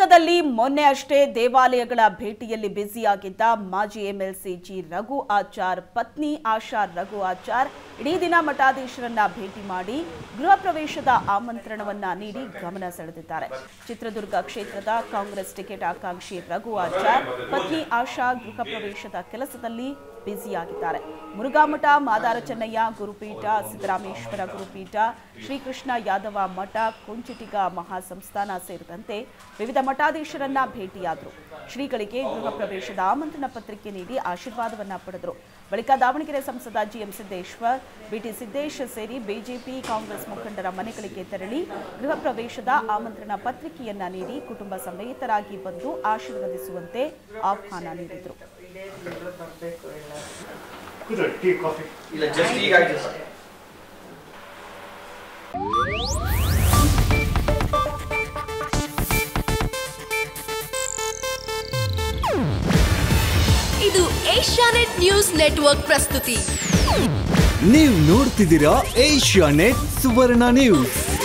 ಚಿತ್ರದುರ್ಗದಲ್ಲಿ ಮೊನ್ನೆ ಅಷ್ಟೇ ದೇವಾಲಯಗಳ ಭೇಟಿಯಲ್ಲಿ ಬ್ಯುಸಿಯಾಗಿದ್ದ ಮಾಜಿ ಎಂಎಲ್ಸಿ ಜಿ ರಘು ಆಚಾರ್ ಪತ್ನಿ ಆಶಾ ರಘು ಆಚಾರ್ ಇಡೀ ದಿನ ಮಠಾಧೀಶರನ್ನ ಭೇಟಿ ಮಾಡಿ ಗೃಹ ಪ್ರವೇಶದ ಆಮಂತ್ರಣವನ್ನ ನೀಡಿ ಗಮನ ಸೆಳೆದಿದ್ದಾರೆ ಚಿತ್ರದುರ್ಗ ಕ್ಷೇತ್ರದ ಕಾಂಗ್ರೆಸ್ ಟಿಕೆಟ್ ಆಕಾಂಕ್ಷಿ ರಘು ಆಚಾರ್ ಪತ್ನಿ ಆಶಾ ಗೃಹ ಪ್ರವೇಶದ ಕೆಲಸದಲ್ಲಿ ಬ್ಯುಸಿಯಾಗಿದ್ದಾರೆ ಮುರುಘಾಮಠ ಮಾದಾರ ಚೆನ್ನಯ್ಯ ಗುರುಪೀಠ ಸಿದ್ದರಾಮೇಶ್ವರ ಗುರುಪೀಠ ಶ್ರೀಕೃಷ್ಣ ಯಾದವ ಮಠ ಕುಂಚಿಟಿಗ ಮಹಾಸಂಸ್ಥಾನ ಸೇರಿದಂತೆ ವಿವಿಧ ಮಠಾಧೀಶರನ್ನ ಭೇಟಿಯಾದರು ಶ್ರೀಗಳಿಗೆ ಗೃಹ ಪ್ರವೇಶದ ಆಮಂತ್ರಣ ಪತ್ರಿಕೆ ನೀಡಿ ಆಶೀರ್ವಾದವನ್ನ ಪಡೆದರು ಬಳಿಕ ದಾವಣಗೆರೆ ಸಂಸದ ಜಿಎಂ ಸಿದ್ದೇಶ್ವರ್ ಬಿಟಿ ಸಿದ್ದೇಶ್ ಸೇರಿ ಬಿಜೆಪಿ ಕಾಂಗ್ರೆಸ್ ಮುಖಂಡರ ಮನೆಗಳಿಗೆ ತೆರಳಿ ಗೃಹ ಪ್ರವೇಶದ ಆಮಂತ್ರಣ ಪತ್ರಿಕೆಯನ್ನ ನೀಡಿ ಕುಟುಂಬ ಸಮೇತರಾಗಿ ಬಂದು ಆಶೀರ್ವದಿಸುವಂತೆ ಆಹ್ವಾನ ನೀಡಿದರು ಕೂತ್ಕೊಳ್ಳಿ ಟೀ ಕಾಫಿ ಇಲ್ಲ ಜಸ್ಟ್ ಈಗ ಆಗಿದೆ ಸರ್ ಇದು ಏಷ್ಯಾನೆಟ್ ನ್ಯೂಸ್ ನೆಟ್ವರ್ಕ್ ಪ್ರಸ್ತುತಿ ನೀವು ನೋಡ್ತಿದ್ದೀರಾ ಏಷ್ಯಾ ನೆಟ್ ಸುವರ್ಣ ನ್ಯೂಸ್